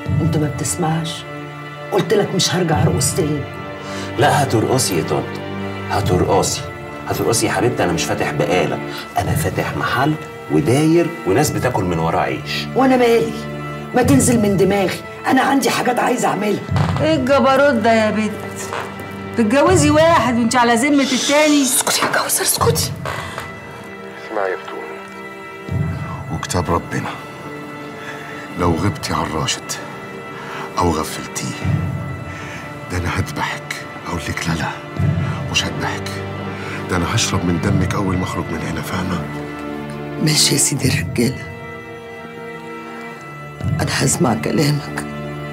انت ما بتسمعش قلت لك مش هرجع ارقص تاني لا هترقصي يا طنط هترقصي هترقصي يا حبيبتي انا مش فاتح بقاله انا فاتح محل وداير وناس بتاكل من وراه عيش وانا مالي ما تنزل من دماغي انا عندي حاجات عايزه اعملها ايه الجبروت ده يا بنت تتجوزي واحد وانت على ذمه التاني اسكتي يا كوثر اسكتي اسمعي يا بتول وكتاب ربنا لو غبتي عن راشد او غفلتيه ده انا هذبحك اقول لك لا لا مش هذبحك ده انا هشرب من دمك اول ما اخرج من هنا فاهمه ماشي يا سيدي الرجاله انا هسمع كلامك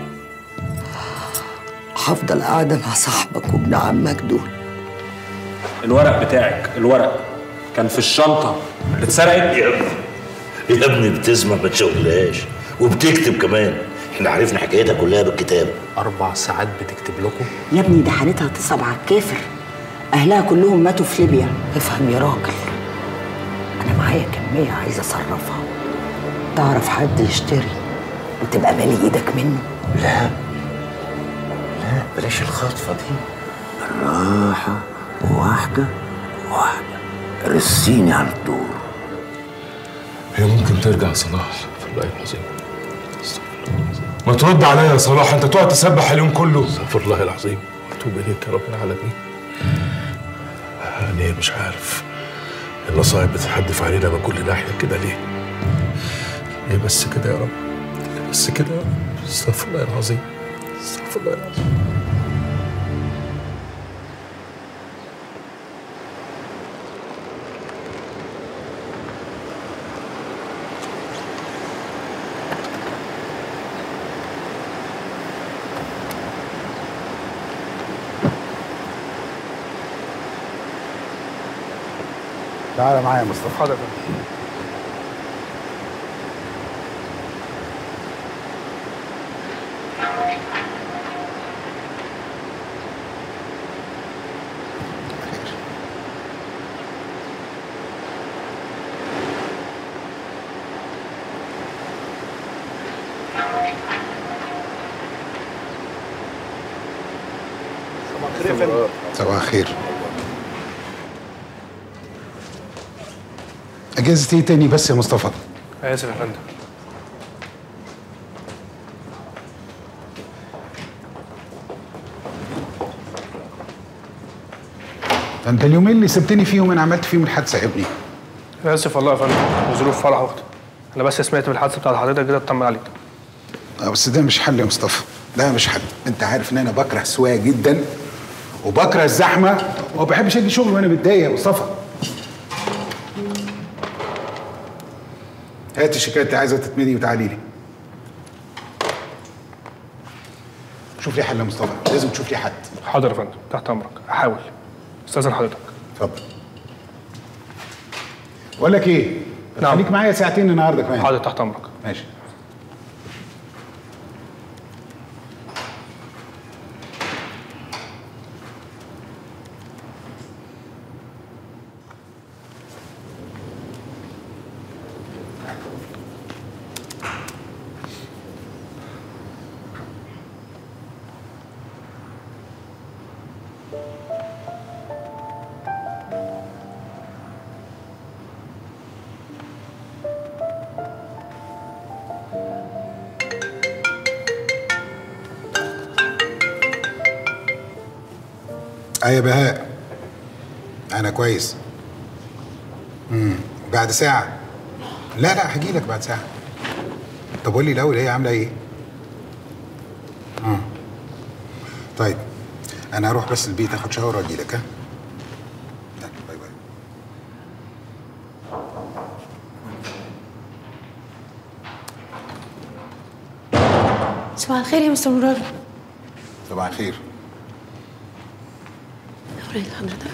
هفضل قاعده مع صاحبك وابن عمك دول الورق بتاعك الورق كان في الشنطة اللي اتسرقت يا ابني يا ابني بتسمع ما تشغلهاش وبتكتب كمان احنا عرفنا حكايتها كلها بالكتاب أربع ساعات بتكتب لكم يا ابني ده حالتها تصعب على الكافر أهلها كلهم ماتوا في ليبيا افهم يا راجل انا معايا كميه عايزه اصرفها تعرف حد يشتري وتبقى مالي ايدك منه لا لا بلاش الخطفة دي بالراحة واحدة واحدة رسيني على الدور هي ممكن ترجع صلاح في الله العظيم استغفر الله العظيم ما ترد عليا يا صلاح انت تقعد تسبح اليوم كله استغفر الله العظيم واتوب اليك يا رب العالمين انا مش عارف المصايب بتحدف علينا من كل ناحيه كده ليه؟ ليه بس كده يا رب؟ ليه بس كده يا رب؟ استغفر الله العظيم استغفر الله العظيم تعالى معايا يا مصطفى حاضر صباح الخير اجازة ايه تاني بس يا مصطفى اسف يا فندم ده انت اليومين اللي سبتني فيهم انا عملت فيهم الحادثه يا ابني اسف والله يا فندم وظروف فرح اختي انا بس سمعت بالحادثه بتاعت حضرتك كده اطمن عليك اه بس ده مش حل يا مصطفى ده مش حل انت عارف ان انا بكره السواقه جدا وبكره الزحمه وما بحبش اجي شغل وانا متضايق يا مصطفى هات الشيكات اللي عايزه تتمدي وتعالي لي شوف لي حل يا مصطفى لازم تشوف لي حد حاضر يا فندم تحت امرك احاول استاذن حضرتك اتفضل بقول لك ايه نعم. خليك معايا ساعتين النهارده كمان حاضر تحت امرك ماشي اه يا بهاء انا كويس امم بعد ساعه لا لا هجي لك بعد ساعه طب قول لي الاول هي عامله ايه اه طيب انا هروح بس البيت اخد شاور واجي لك ها يلا، باي باي صباح الخير يا مستر مراد صباح الخير أوريك حضرتك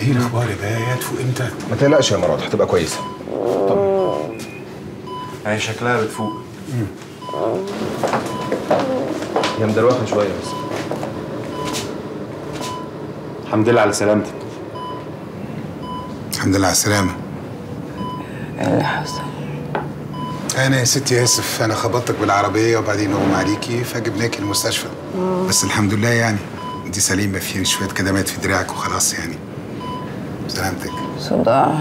ايه الاخبار يا بهاء تفوق امتى ما تقلقش يا مراد هتبقى كويسه هي شكلها بتفوق هي مدروخه شويه بس الحمد لله على سلامتك الحمد لله على السلامه اللي حصل انا يا ستي اسف انا خبطتك بالعربيه وبعدين اغمى عليكي فجبناكي المستشفى بس الحمد لله يعني انت سليمه في شويه كدمات في دراعك وخلاص يعني سلامتك صداع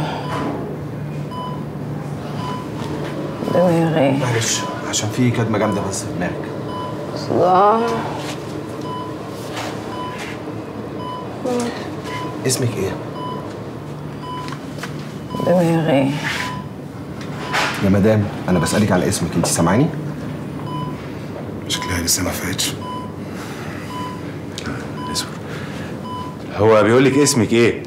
دماغي معلش عشان في كدمه جامده بس في دماغك صداع اسمك ايه؟ دماغي يا مدام انا بسالك على اسمك انت سامعاني شكلها لسه ما فاتش هو بيقول لك اسمك ايه؟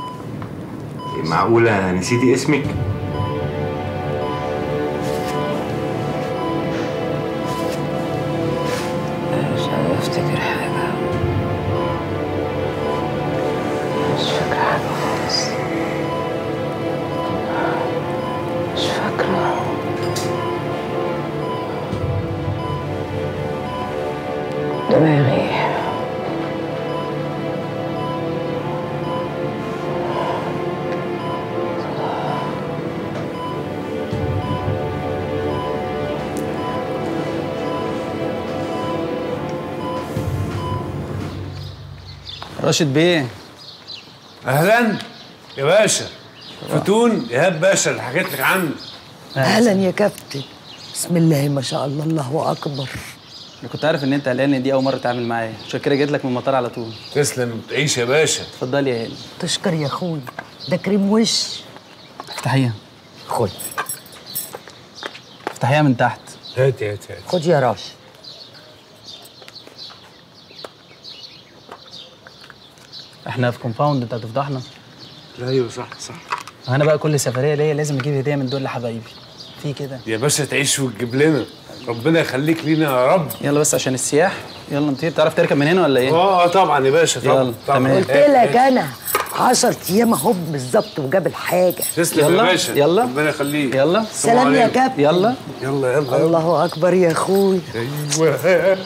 معقولة نسيتي اسمك؟ مش قادرة افتكر حاجة مش فاكرة حاجة خالص مش فاكرة دماغي راشد بيه اهلا يا باشا فتون ايهاب باشا اللي حكيت لك عنه اهلا يا كابتن بسم الله ما شاء الله الله اكبر انا كنت عارف ان انت قلقان إن دي اول مره تتعامل معايا عشان كده جيت لك من المطار على طول تسلم تعيش يا باشا اتفضلي يا هاني تشكر يا اخوي ده كريم وش افتحيها خد افتحيها من تحت هات هات هات خد يا راشد احنا في كومباوند انت هتفضحنا ايوه صح صح انا بقى كل سفريه ليا لازم اجيب هديه من دول لحبايبي في كده يا باشا تعيش وتجيب لنا ربنا يخليك لينا يا رب يلا بس عشان السياح يلا نطير تعرف تركب من هنا ولا ايه اه طبعا يا باشا طبعا يلا طبعا تمام قلت لك انا 10 ايام اهو بالظبط وجاب الحاجه تسلم يلا، يا باشا يلا. ربنا يخليك يلا سلام يا كابتن يلا يلا يلا الله اكبر يا اخوي ايوه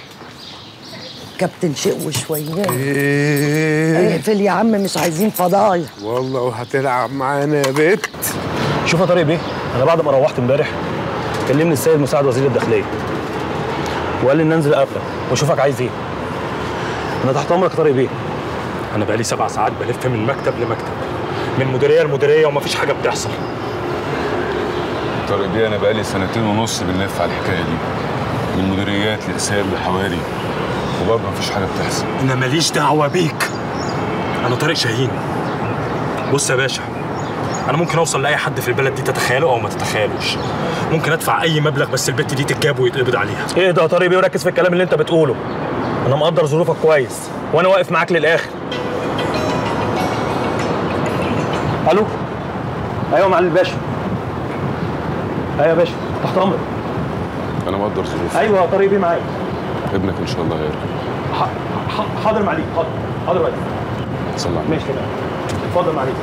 كابتن شق شويه ايه اقفل يا عم مش عايزين فضايح والله وهتلعب معانا يا بت شوف يا طارق بيه انا بعد ما روحت امبارح كلمني السيد مساعد وزير الداخليه وقال لي ان انزل اقابلك واشوفك عايز ايه انا تحت امرك يا طارق بيه انا بقالي سبع ساعات بلف من مكتب لمكتب من مديريه لمديريه ومفيش حاجه بتحصل طارق بيه انا بقالي سنتين ونص بنلف على الحكايه دي من مديريات لاقسام لحواري وبرضه مفيش حاجه بتحصل انا ماليش دعوه بيك انا طارق شاهين بص يا باشا انا ممكن اوصل لاي حد في البلد دي تتخيله او ما تتخيلوش ممكن ادفع اي مبلغ بس البت دي تتجاب ويتقبض عليها ايه ده يا طارق بيه وركز في الكلام اللي انت بتقوله انا مقدر ظروفك كويس وانا واقف معاك للاخر الو ايوه معالي الباشا ايوه يا باشا تحت امرك انا مقدر ظروفي ايوه يا طارق بيه معاك ابنك ان شاء الله هيرجع ح- ح- حاضر معاليك حاضر حاضر معاليك صلى على ماشي تمام اتفضل معاليك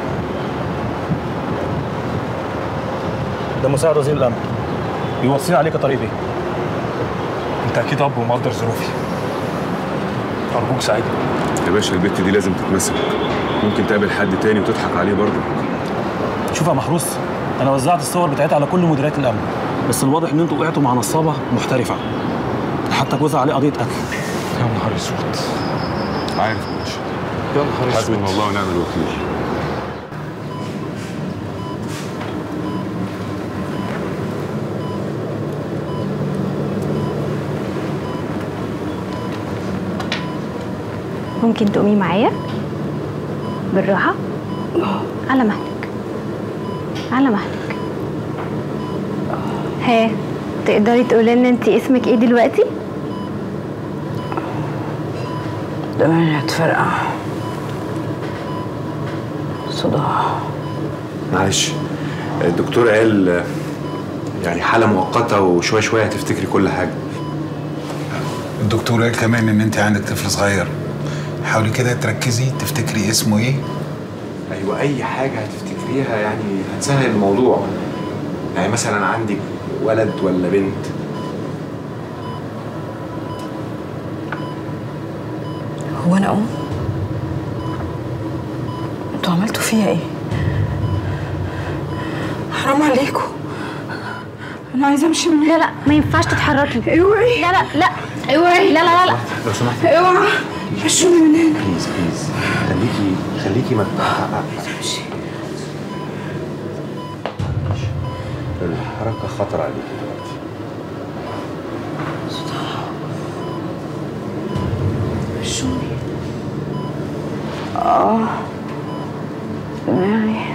ده مساعد وزير الامن يوصيني عليك يا طريق بيه انت اكيد اب ومقدر ظروفي ارجوك ساعدني يا باشا البت دي لازم تتمسك ممكن تقابل حد تاني وتضحك عليه برضه شوف يا محروس انا وزعت الصور بتاعتها على كل مديريات الامن بس الواضح ان انتوا وقعتوا مع نصابه محترفه حتى جوزها عليه قضيه قتل يا نهار اسود عارف يا باشا يا نهار حسبنا الله ونعم الوكيل ممكن تقومي معايا بالراحة على مهلك على مهلك ها تقدري تقولي لنا انت اسمك ايه دلوقتي دماغي هتفرقع صداع معلش الدكتور قال آه، يعني حالة مؤقتة وشوية شوية هتفتكري كل حاجة الدكتور قال كمان ان انت عندك طفل صغير حاولي كده تركزي تفتكري اسمه ايه ايوه اي حاجه هتفتكريها يعني هتسهل الموضوع يعني مثلا عندك ولد ولا بنت هو انا ام انتوا عملتوا فيا ايه حرام عليكم انا عايزه امشي من لا لا ما ينفعش تتحركي اوعي لا لا لا اوعي لا لا لا لا لو سمحتي اوعى مشوني من هنا بليز بليز خليكي خليكي ما الحركه خطر عليكي دلوقتي مشوني اه دماغي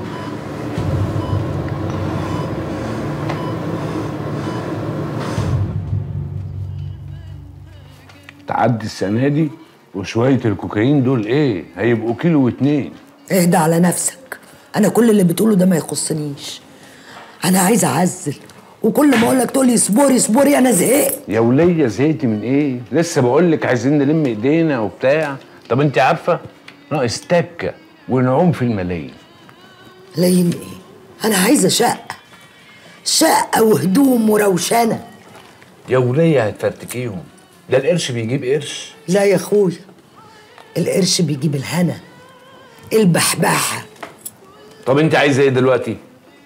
تعدي السنه دي وشويه الكوكايين دول ايه هيبقوا كيلو واتنين اهدى على نفسك انا كل اللي بتقوله ده ما يخصنيش انا عايزه اعزل وكل ما اقول لك تقول لي اصبري اصبري انا زهقت يا وليه زهقتي من ايه لسه بقول لك عايزين نلم ايدينا وبتاع طب انت عارفه ناقص تكه ونعوم في الملايين لين ايه انا عايزه شقه شقه وهدوم وروشنه يا وليه هتفرتكيهم ده القرش بيجيب قرش لا يا اخويا القرش بيجيب الهنا البحبحه طب انت عايزه ايه دلوقتي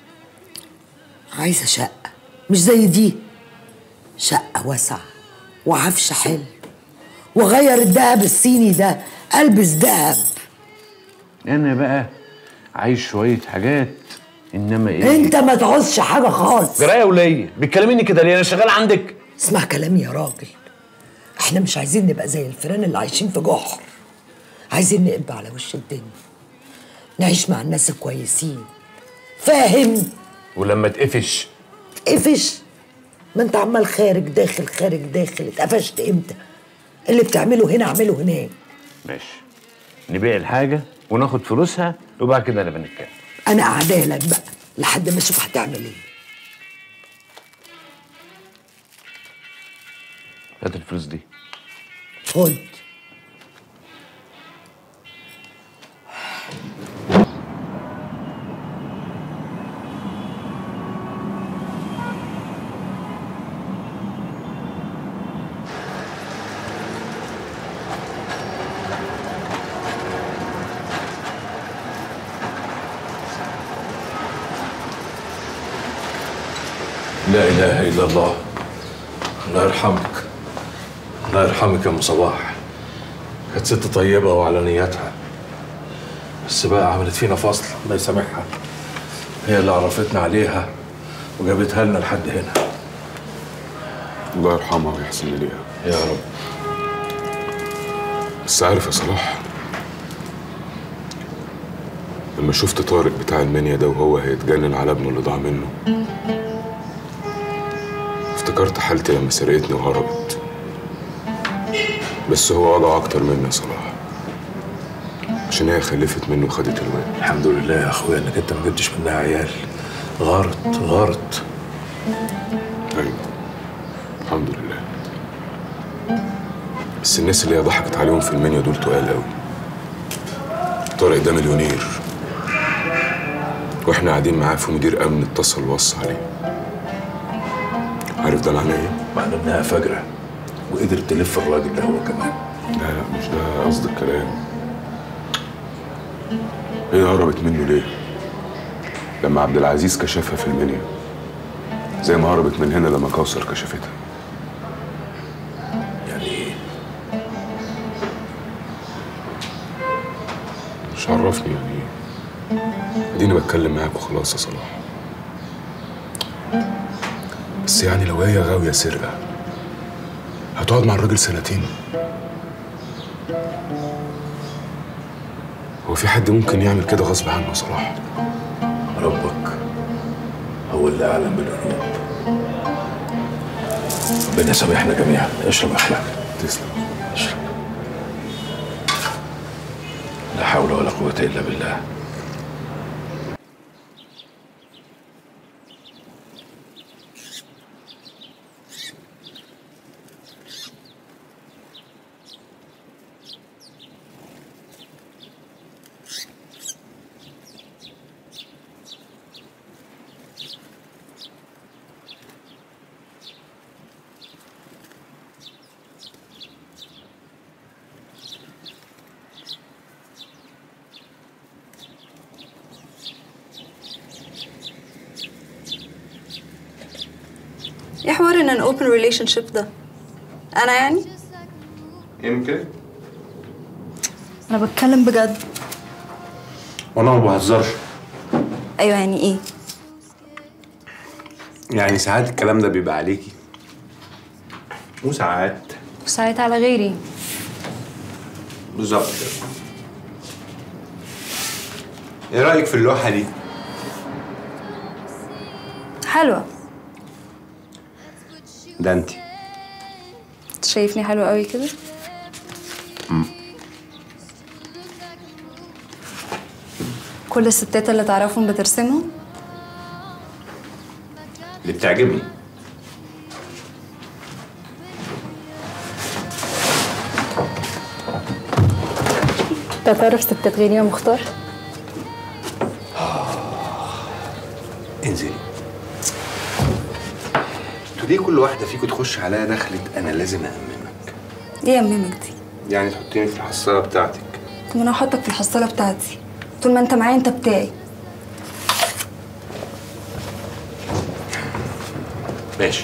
عايزه شقه مش زي دي شقه واسعه وعفش حلو وغير الدهب الصيني ده البس دهب انا بقى عايز شويه حاجات انما ايه انت ما تعوزش حاجه خالص جرايه وليه بتكلميني كده ليه انا شغال عندك اسمع كلامي يا راجل احنا مش عايزين نبقى زي الفيران اللي عايشين في جحر عايزين نقب على وش الدنيا نعيش مع الناس الكويسين فاهم ولما تقفش قفش ما انت عمال خارج داخل خارج داخل اتقفشت امتى اللي بتعمله هنا اعمله هناك ماشي نبيع الحاجه وناخد فلوسها وبعد كده نبقى نتكلم انا قاعده لك بقى لحد ما اشوف هتعمل ايه هات الفلوس دي خد لا اله الا الله الله يرحمك الله يرحمك يا ام صباح كانت ست طيبه وعلى نيتها بس بقى عملت فينا فصل الله يسامحها هي اللي عرفتنا عليها وجابتها لنا لحد هنا الله يرحمها ويحسن اليها يا رب بس عارف يا صلاح لما شفت طارق بتاع المنيا ده وهو هيتجنن على ابنه اللي ضاع منه افتكرت حالتي لما سرقتني وهربت بس هو وضعه اكتر مني يا صلاح عشان هي خلفت منه وخدت الواد الحمد لله يا اخويا انك انت ما جبتش منها عيال غارت غارت ايوه الحمد لله بس الناس اللي هي ضحكت عليهم في المنيا دول تقال قوي طارق ده مليونير واحنا قاعدين معاه في مدير امن اتصل وصى عليه عارف ده معناه ايه؟ معناه انها فجره وقدرت تلف الراجل ده هو كمان لا لا مش ده قصد الكلام هي هربت منه ليه؟ لما عبد العزيز كشفها في المنيا زي ما هربت من هنا لما كوثر كشفتها يعني ايه؟ مش عرفني يعني ايه اديني بتكلم معاك وخلاص يا صلاح بس يعني لو هي غاوية سرقة هتقعد مع الراجل سنتين هو في حد ممكن يعمل كده غصب عنه يا صلاح ربك هو اللي اعلم بالقلوب ربنا يسامحنا جميعا اشرب اخلاق تسلم اشرب لا حول ولا قوه الا بالله ايه حوار ان ان اوبن ريليشن شيب ده انا يعني يمكن انا بتكلم بجد وانا ما بهزرش ايوه يعني ايه يعني ساعات الكلام ده بيبقى عليكي وساعات وساعات على غيري بالظبط كده ايه رايك في اللوحه دي حلوه ده انت انت شايفني حلوه قوي كده كل الستات اللي تعرفهم بترسمهم اللي بتعجبني انت تعرف ستات غيري يا مختار انزلي انتوا ليه كل واحده فيكم تخش عليا دخلت انا لازم أأمنك ايه يا مامك دي يعني تحطيني في الحصاله بتاعتك طب انا هحطك في الحصاله بتاعتي طول ما انت معايا انت بتاعي ماشي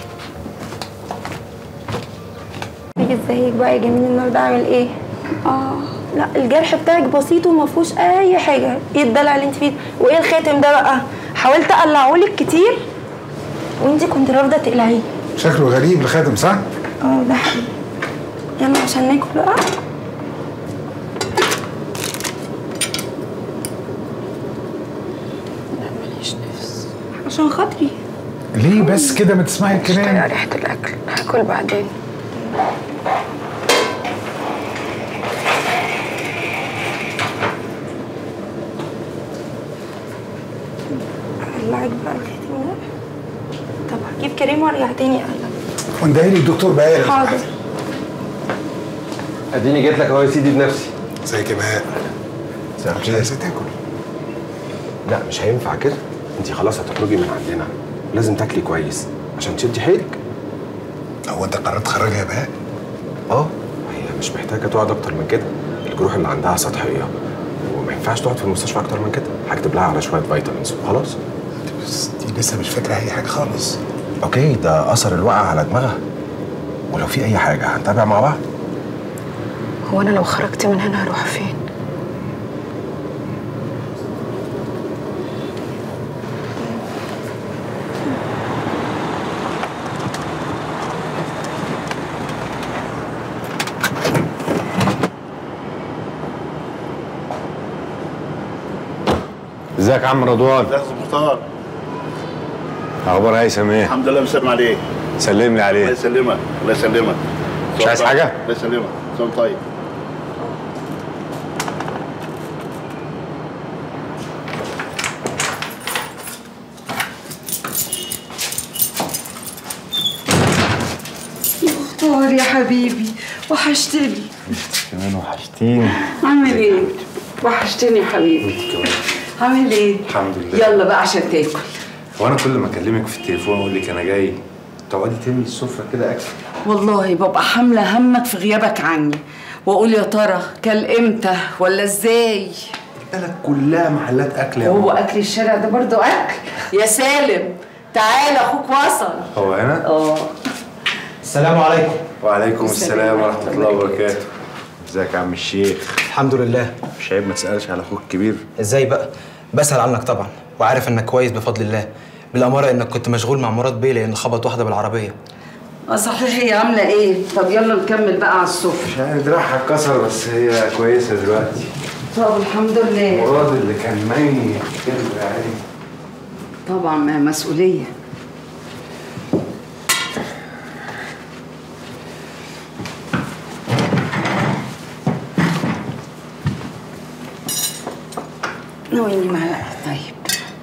تيجي ازيك بقى يا جميل النهارده عامل ايه؟ اه لا الجرح بتاعك بسيط وما فيهوش اي حاجه ايه الدلع اللي انت فيه وايه الخاتم ده بقى حاولت اقلعهولك كتير وانت كنت رافضه تقلعيه شكله غريب الخاتم صح؟ اه ده حقيقي يلا عشان ناكل بقى عشان خاطري ليه بس كده ما تسمعي مش طايقه الكلام؟ ريحه الاكل هاكل بعدين اقلعك بقى الخاتم ده طب هجيب كريم وارجع تاني اقلع وندهي لي الدكتور بقى حاضر اديني جيت لك اهو يا سيدي بنفسي ازيك يا بهاء مش عايزة تاكل لا مش هينفع كده انت خلاص هتخرجي من عندنا لازم تاكلي كويس عشان تشدي حيلك هو انت قررت تخرجها يا بهاء؟ اه هي مش محتاجه تقعد اكتر من كده الجروح اللي عندها سطحيه وما ينفعش تقعد في المستشفى اكتر من كده هكتب لها على شويه فيتامينز وخلاص بس دي لسه مش فاكره اي حاجه خالص اوكي ده اثر الوقعه على دماغها ولو في اي حاجه هنتابع مع بعض هو انا لو خرجت من هنا هروح فين ازيك يا عم رضوان ازيك يا مختار اخبار هيثم ايه الحمد لله مسلم عليك سلم لي الله عليه يسلمك الله يسلمك مش عايز حاجه الله يسلمك صوم طيب مختار يا حبيبي وحشتني كمان وحشتيني عامل ايه؟ وحشتني يا حبيبي عامل ايه؟ الحمد لله يلا بقى عشان تاكل هو انا كل ما اكلمك في التليفون اقول لك انا جاي تقعدي تملي السفره كده اكل والله ببقى حامله همك في غيابك عني واقول يا ترى كل امتى ولا ازاي البلد كلها محلات اكل يا وهو ماما. اكل الشارع ده برضو اكل يا سالم تعال اخوك وصل هو هنا اه السلام عليكم وعليكم السلام ورحمه الله وبركاته ازيك يا عم الشيخ الحمد لله مش عيب ما تسالش على اخوك الكبير ازاي بقى بسأل عنك طبعا وعارف انك كويس بفضل الله بالاماره انك كنت مشغول مع مراد بيه لان خبط واحده بالعربيه اه صحيح هي عامله ايه طب يلا نكمل بقى على السفره مش عارف دراعها اتكسر بس هي كويسه دلوقتي طب الحمد لله مراد اللي كان ميت كده يعني طبعا ما مسؤوليه ناولني معلقه طيب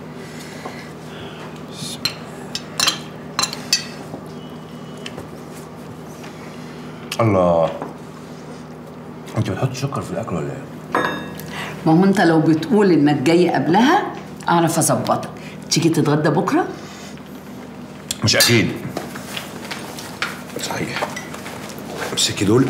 الله انت بتحط سكر في الاكل ولا ايه؟ ما هو انت لو بتقول انك جاي قبلها اعرف اظبطك تيجي تتغدى بكره مش اكيد صحيح امسكي دول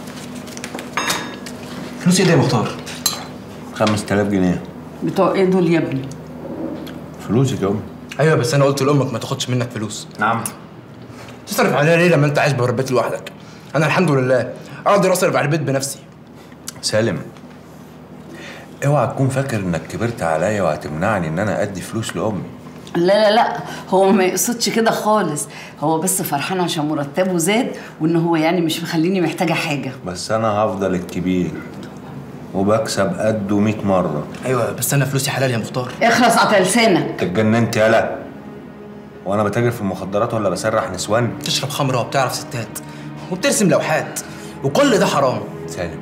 فلوس ايه ده يا مختار 5000 جنيه بتوع ايه دول يا ابني فلوسك يا امي ايوه بس انا قلت لامك ما تاخدش منك فلوس نعم تصرف عليا ليه لما انت عايش بربيت لوحدك انا الحمد لله اقدر اصرف على البيت بنفسي سالم اوعى تكون فاكر انك كبرت عليا وهتمنعني ان انا ادي فلوس لامي لا لا لا هو ما يقصدش كده خالص هو بس فرحان عشان مرتبه زاد وان هو يعني مش مخليني محتاجه حاجه بس انا هفضل الكبير وبكسب قده 100 مره ايوه بس انا فلوسي حلال يا مختار اخلص قطع لسانك انت اتجننت يالا وانا بتاجر في المخدرات ولا بسرح نسوان تشرب خمره وبتعرف ستات وبترسم لوحات وكل ده حرام سالم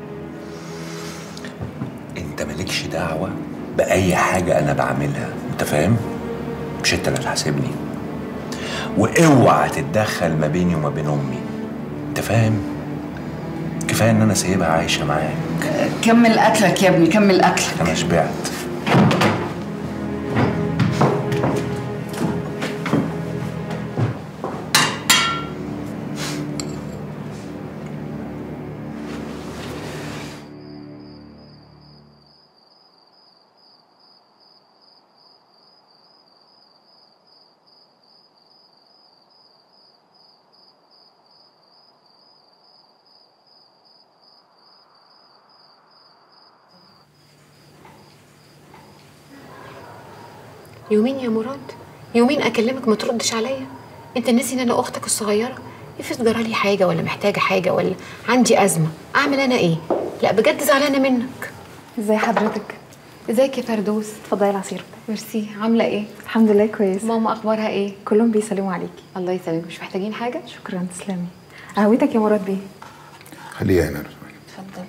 انت مالكش دعوه باي حاجه انا بعملها انت فاهم مش انت اللي هتحاسبني واوعى تتدخل ما بيني وما بين امي انت فاهم كفايه ان انا سايبها عايشه معاك كمل اكلك يا ابني كمل اكلك انا شبعت يومين يا مراد يومين اكلمك ما تردش عليا انت ناسي ان انا اختك الصغيره افرض جرالي حاجه ولا محتاجه حاجه ولا عندي ازمه اعمل انا ايه لا بجد زعلانه منك ازي حضرتك ازيك يا فردوس اتفضلي العصير ميرسي عامله ايه الحمد لله كويس ماما اخبارها ايه كلهم بيسلموا عليكي الله يسلمك مش محتاجين حاجه شكرا تسلمي قهوتك يا مراد بيه خليها هنا اتفضل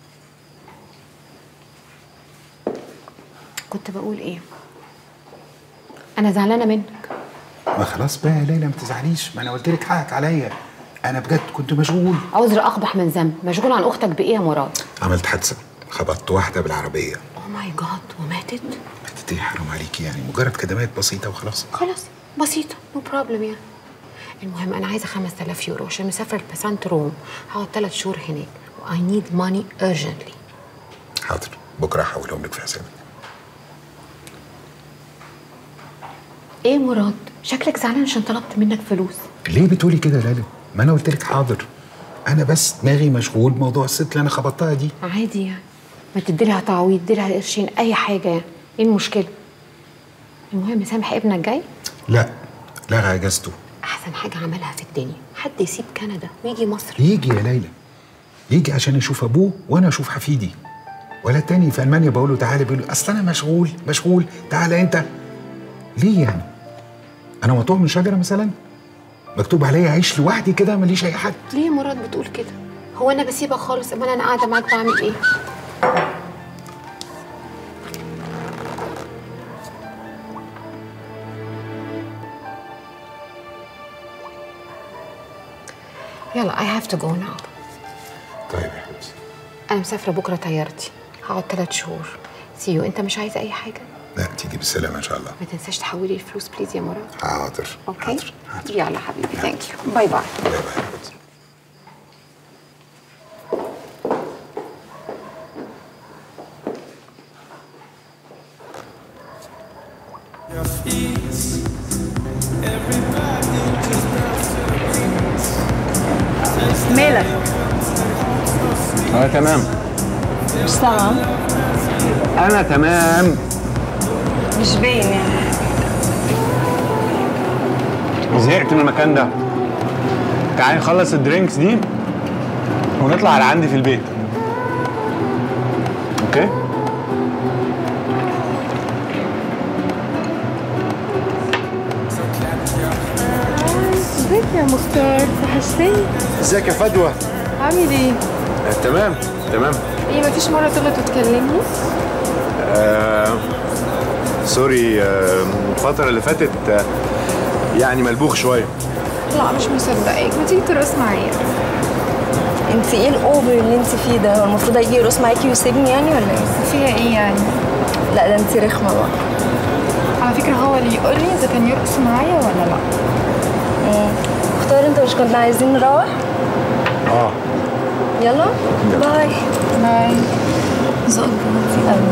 كنت بقول ايه انا زعلانه منك ما خلاص بقى يا ليلى ما تزعليش ما انا قلت لك حقك عليا انا بجد كنت مشغول عذر اقبح من ذنب مشغول عن اختك بايه يا مراد عملت حادثه خبطت واحده بالعربيه او ماي جاد وماتت ماتت ايه حرام عليكي يعني مجرد كدمات بسيطه وخلاص خلاص بسيطه نو بروبلم يعني المهم انا عايزه 5000 يورو عشان مسافره لباسانت روم هقعد ثلاث شهور هناك واي نيد ماني urgently حاضر بكره هحولهم لك في حسابك ايه مراد شكلك زعلان عشان طلبت منك فلوس ليه بتقولي كده يا ليلى ما انا قلت لك حاضر انا بس دماغي مشغول بموضوع الست اللي انا خبطتها دي عادي يعني ما تدي لها تعويض تدي لها قرشين اي حاجه يعني ايه المشكله المهم سامح ابنك جاي لا لغى اجازته احسن حاجه عملها في الدنيا حد يسيب كندا ويجي مصر يجي يا ليلى يجي عشان يشوف ابوه وانا اشوف حفيدي ولا تاني في المانيا بقول له تعالى بيقول له اصل انا مشغول مشغول تعالى انت ليه يعني انا مقطوع من شجره مثلا مكتوب عليا اعيش لوحدي كده ماليش اي حد ليه يا مراد بتقول كده هو انا بسيبك خالص امال انا قاعده معاك بعمل ايه يلا I have to go now طيب يا حبيبتي انا مسافره بكره طيارتي هقعد ثلاث شهور سيو انت مش عايزه اي حاجه لا تيجي بالسلامه ان شاء الله ما تنساش تحولي الفلوس بليز يا مراد حاضر اوكي يلا حبيبي ثانك يو باي باي باي باي حبيبتي مالك انا تمام مش سامعة انا تمام مش باين يعني زهقت من المكان ده تعالي نخلص الدرينكس دي ونطلع على عندي في البيت اوكي ازيك يا مختار وحشتني ازيك يا فدوى عامل ايه؟ آه تمام تمام ايه مفيش مرة تغلط وتكلمني؟ آه سوري آه الفترة اللي فاتت آه يعني ملبوخ شوية لا مش مصدقاك ما تيجي ترقص معايا انت ايه الاوفر اللي انت فيه ده هو المفروض اجي يرقص معاكي ويسيبني يعني ولا ايه فيها ايه يعني؟ لا ده انت رخمه بقى على فكرة هو اللي يقول لي اذا كان يرقص معايا ولا لا مم. اختار انت مش كنا عايزين نروح اه يلا باي باي ذوقك رومانسي قوي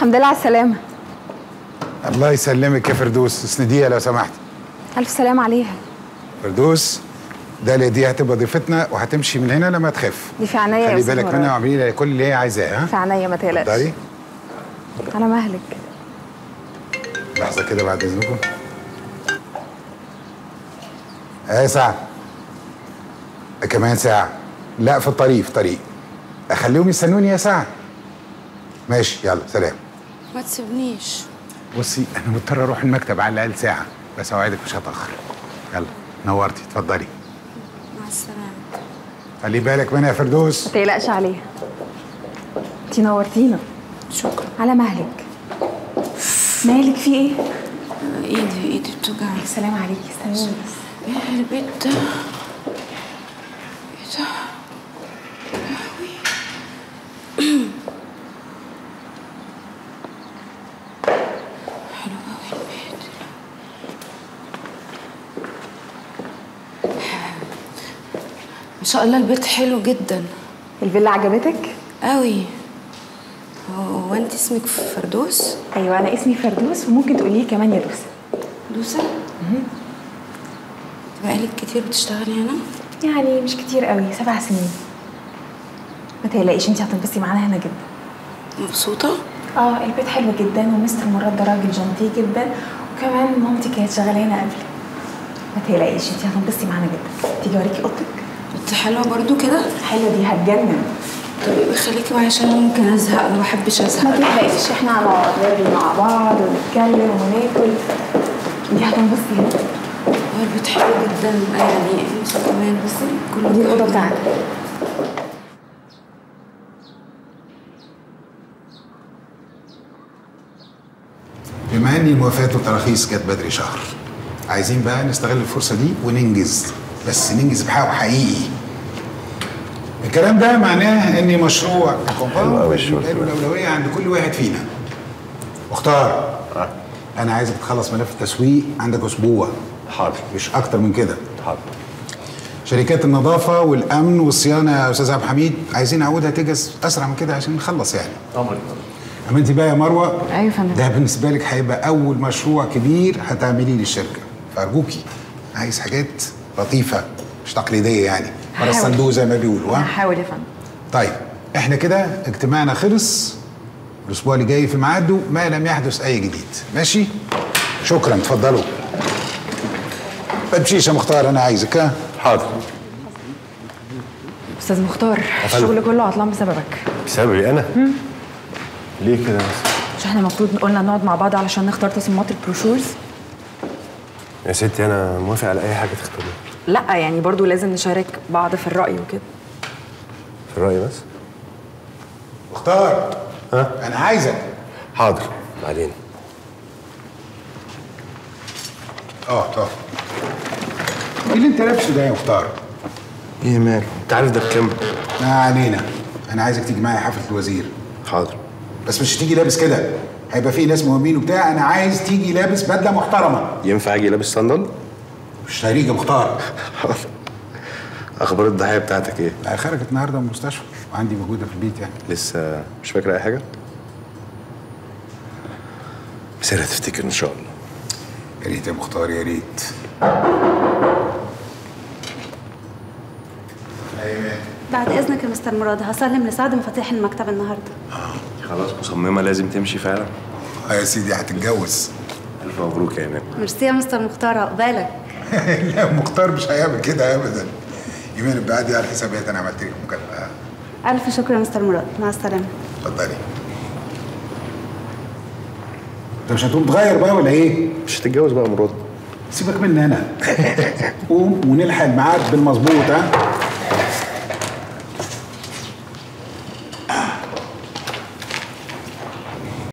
الحمد لله على السلامه الله يسلمك يا فردوس اسنديها لو سمحت الف سلام عليها فردوس داليا دي هتبقى ضيفتنا وهتمشي من هنا لما تخف دي في عينيا يا خلي أستاذ بالك مراد. منها واعملي لها كل اللي هي عايزاه ها في عينيا ما تقلقش اتفضلي على مهلك لحظه كده بعد اذنكم ايه ساعه كمان ساعه لا في الطريق في الطريق اخليهم يستنوني يا ساعه ماشي يلا سلام ما تسيبنيش بصي انا مضطر اروح المكتب على الاقل ساعه بس اوعدك مش هتاخر يلا نورتي اتفضلي مع السلامه خلي بالك منها يا فردوس ما تقلقش عليها انت نورتينا شكرا على مهلك مالك في ايه؟ ايدي ايدي بتوجعني سلام عليكي استنوني بس ايه البيت ده ايه ده حلو قوي البيت ما شاء الله البيت حلو جدا الفيلا عجبتك؟ قوي هو انت اسمك فردوس ايوه انا اسمي فردوس وممكن تقولي كمان يا دوسه دوسة بقالك كتير بتشتغلي هنا يعني مش كتير قوي سبع سنين ما تقلقيش انت هتنبسطي معانا هنا جدا مبسوطة؟ اه البيت حلو جدا ومستر مراد ده راجل جنتي جدا وكمان مامتي كانت شغاله هنا قبلي ما تقلقيش انت هتنبسطي معانا جدا تيجي اوريكي اوضتك انت حلوة برضو كده حلوه دي هتجنن طب خليكي معايا عشان أنا ممكن ازهق انا ما بحبش ازهق ما تقلقيش احنا هنقعد نرغي مع بعض ونتكلم وناكل دي هتنبسطي هنا هو البيت حلو جدا يعني انت كمان بس كله دي الاوضه بتاعتك بما ان الموافقات والتراخيص جت بدري شهر عايزين بقى نستغل الفرصه دي وننجز بس ننجز بحق حقيقي الكلام ده معناه ان مشروع الكومباوند يبقى له الاولويه عند كل واحد فينا مختار انا عايزك تخلص ملف التسويق عندك اسبوع حاضر مش اكتر من كده حاضر شركات النظافه والامن والصيانه يا استاذ عبد الحميد عايزين اعودها تجهز اسرع من كده عشان نخلص يعني طبعا اما انت بقى يا مروه ايوه يا فندم ده بالنسبه لك هيبقى اول مشروع كبير هتعمليه للشركه فارجوكي عايز حاجات لطيفه مش تقليديه يعني بره هحاول. الصندوق زي ما بيقولوا ها هحاول يا فندم طيب احنا كده اجتماعنا خلص الاسبوع اللي جاي في ميعاده ما لم يحدث اي جديد ماشي شكرا اتفضلوا ما تمشيش يا مختار انا عايزك ها حاضر استاذ مختار أفندم. الشغل كله عطلان بسببك بسببي انا ليه كده بس مش احنا المفروض قلنا نقعد مع بعض علشان نختار تصميمات البروشورز يا ستي انا موافق على اي حاجه تختاريها لا يعني برضو لازم نشارك بعض في الرأي وكده في الراي بس مختار ها انا عايزك حاضر بعدين اه طب ايه اللي انت لابسه ده يا مختار ايه مال انت عارف ده بكام ما علينا انا عايزك تيجي معايا حفله الوزير حاضر بس مش هتيجي لابس كده هيبقى في ناس مهمين وبتاع انا عايز تيجي لابس بدله محترمه ينفع اجي لابس صندل مش هيجي يا مختار حاضر اخبار الضحيه بتاعتك ايه لا خرجت النهارده من المستشفى وعندي موجوده في البيت يعني لسه مش فاكره اي حاجه بس هتفتكر ان شاء الله يا ريت يا مختار يا ريت ايوه بعد اذنك يا مستر مراد هسلم لسعد مفاتيح المكتب النهارده خلاص مصممه لازم تمشي فعلا اه يا سيدي هتتجوز الف مبروك يا ايمان ميرسي يا مستر مختار عقبالك لا مختار مش هيعمل كده ابدا ايمان ابقى دي على حسابيات انا عملت لك مكافاه الف شكر يا مستر مراد مع السلامه اتفضلي انت مش هتقوم تغير بقى ولا ايه؟ مش هتتجوز بقى مراد سيبك مني انا قوم ونلحق الميعاد بالمظبوط ها